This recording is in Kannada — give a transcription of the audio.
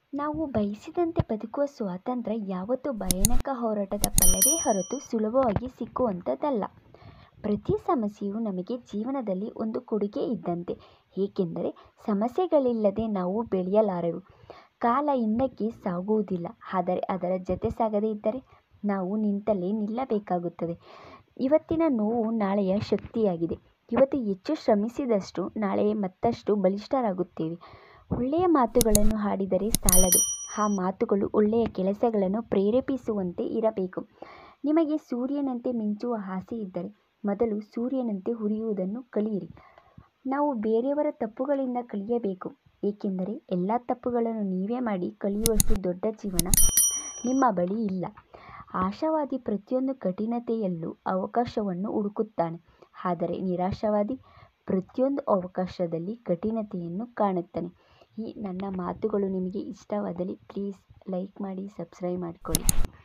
ನಾವು ಬಯಸಿದಂತೆ ಬದುಕುವ ಸ್ವಾತಂತ್ರ್ಯ ಯಾವತ್ತೂ ಭಯಾನಕ ಹೋರಾಟದ ಫಲವೇ ಹೊರತು ಸುಲಭವಾಗಿ ಸಿಕ್ಕುವಂಥದ್ದಲ್ಲ. ಪ್ರತಿ ಸಮಸ್ಯೆಯೂ ನಮಗೆ ಜೀವನದಲ್ಲಿ ಒಂದು ಕೊಡುಗೆ ಇದ್ದಂತೆ. ಏಕೆಂದರೆ ಸಮಸ್ಯೆಗಳಿಲ್ಲದೆ ನಾವು ಬೆಳೆಯಲಾರೆವು. ಕಾಲ ಹಿಂದಕ್ಕೆ ಸಾಗುವುದಿಲ್ಲ. ಆದರೆ ಅದರ ಜತೆ ಸಾಗದೇ ಇದ್ದರೆ ನಾವು ನಿಂತಲ್ಲೇ ನಿಲ್ಲಬೇಕಾಗುತ್ತದೆ. ಇವತ್ತಿನ ನೋವು ನಾಳೆಯ ಶಕ್ತಿಯಾಗಿದೆ. ಇವತ್ತು ಹೆಚ್ಚು ಶ್ರಮಿಸಿದಷ್ಟು ನಾಳೆ ಮತ್ತಷ್ಟು ಬಲಿಷ್ಠರಾಗುತ್ತೇವೆ. ಒಳ್ಳೆಯ ಮಾತುಗಳನ್ನು ಆಡಿದರೆ ಸಾಲದು. ಆ ಮಾತುಗಳು ಒಳ್ಳೆಯ ಕೆಲಸಗಳನ್ನು ಪ್ರೇರೇಪಿಸುವಂತೆ ಇರಬೇಕು. ನಿಮಗೆ ಸೂರ್ಯನಂತೆ ಮಿಂಚುವ ಆಸೆ ಇದ್ದರೆ ಮೊದಲು ಸೂರ್ಯನಂತೆ ಉರಿಯುವುದನ್ನು ಕಲಿಯಿರಿ. ನಾವು ಬೇರೆಯವರ ತಪ್ಪುಗಳಿಂದ ಕಲಿಯಬೇಕು. ಏಕೆಂದರೆ ಎಲ್ಲ ತಪ್ಪುಗಳನ್ನು ನೀವೇ ಮಾಡಿ ಕಲಿಯುವಷ್ಟು ದೊಡ್ಡ ಜೀವನ ನಿಮ್ಮ ಬಳಿ ಇಲ್ಲ. ಆಶಾವಾದಿ ಪ್ರತಿಯೊಂದು ಕಠಿಣತೆಯಲ್ಲೂ ಅವಕಾಶವನ್ನು ಹುಡುಕುತ್ತಾನೆ. ಆದರೆ ನಿರಾಶಾವಾದಿ ಪ್ರತಿಯೊಂದು ಅವಕಾಶದಲ್ಲಿ ಕಠಿಣತೆಯನ್ನು ಕಾಣುತ್ತಾನೆ. ಈ ನನ್ನ ಮಾತುಗಳು ನಿಮಗೆ ಇಷ್ಟವಾದಲ್ಲಿ ಪ್ಲೀಸ್ ಲೈಕ್ ಮಾಡಿ ಸಬ್ಸ್ಕ್ರೈಬ್ ಮಾಡಿಕೊಳ್ಳಿ.